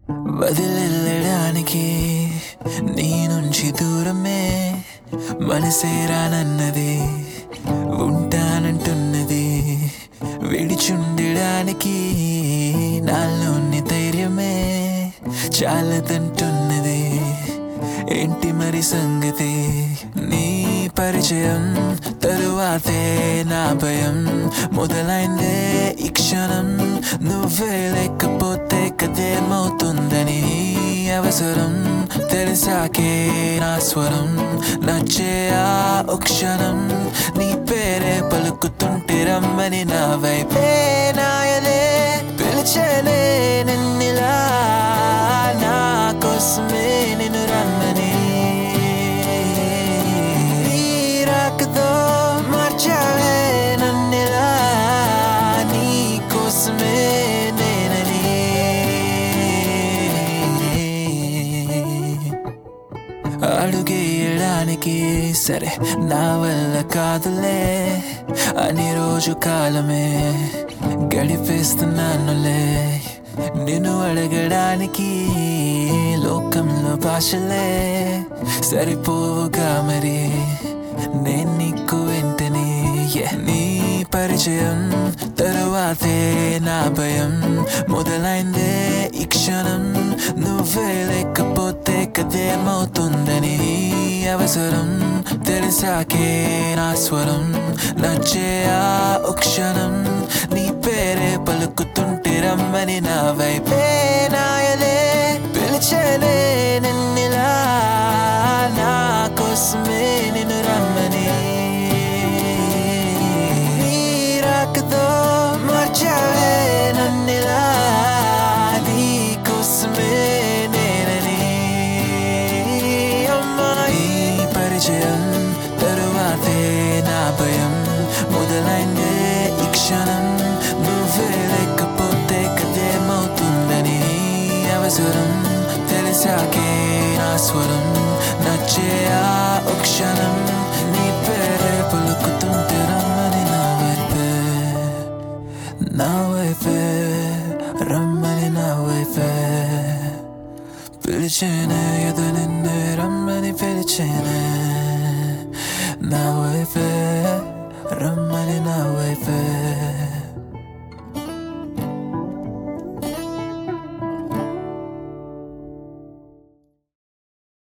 వదిలెళ్ళడానికి నీ నుంచి దూరమే మనసేరానన్నది ఉంటానంటున్నది విడిచుండడానికి నాలోని ధైర్యమే చాలదంటున్నది ఏంటి మరి సంగతి నీ పరిచయం తరువాతే నా భయం మొదలైందే ఈ క్షణం నువ్వే లేకపోతే కదేమవుతుందని అవసరం తెలిసాకే నా స్వరం నచ్చే ఆ ఓ క్షణం నీ పేరే పలుకుతుంటే రమ్మని నా వైపే నాయలే పిలిచేనే నిన్నిలా నా కోసమే నిన్ను రమ్మని నీ రాకతో మార్చావే నన్నిలా నీ కోసమే నేనని అడుగేయడానికి సరే నా వల్ల కాదులే అని రోజు కాలమే గడిపేస్తున్నానులే నిన్ను అడగడానికి లోకంలో భాషలే సరిపోగా మరి నేను నీకు వెంటనే yeah. నీ పరిచయం తరువాతే నా భయం మొదలైందే ఈ క్షణం నువ్వే లేకపోతే కదేమవుతుందని అవసరం తెలిసాకే నా స్వరం నచ్చే ఆ ఓ క్షణం నీ పేరే పలుకుతుంటే రమ్మని నా వైపే నాయలే పిలిచేనే నిన్నిలా నా కోసమే నిన్ను రమ్మని నీ రాకతో మార్చావే నన్నిలా నీ కోసమే నేనని అమ్మాయి పరిచయం తరువాతే నా భయం మొదలైందే ఈ క్షణం నువ్వే లేకపోతే కదేమవుతుందని అవసరం తెలిసాకే నా స్వరం నచ్చే ఆ ఓ క్షణం నీ పేరే పలుకుతుంటే రమ్మని నా వైపే నా వైపే రమ్మని నా వైపే పిలిచేనే ఎదు నిన్నే రమ్మని పిలిచేనే నా వైపే రమ్మని నా వైపే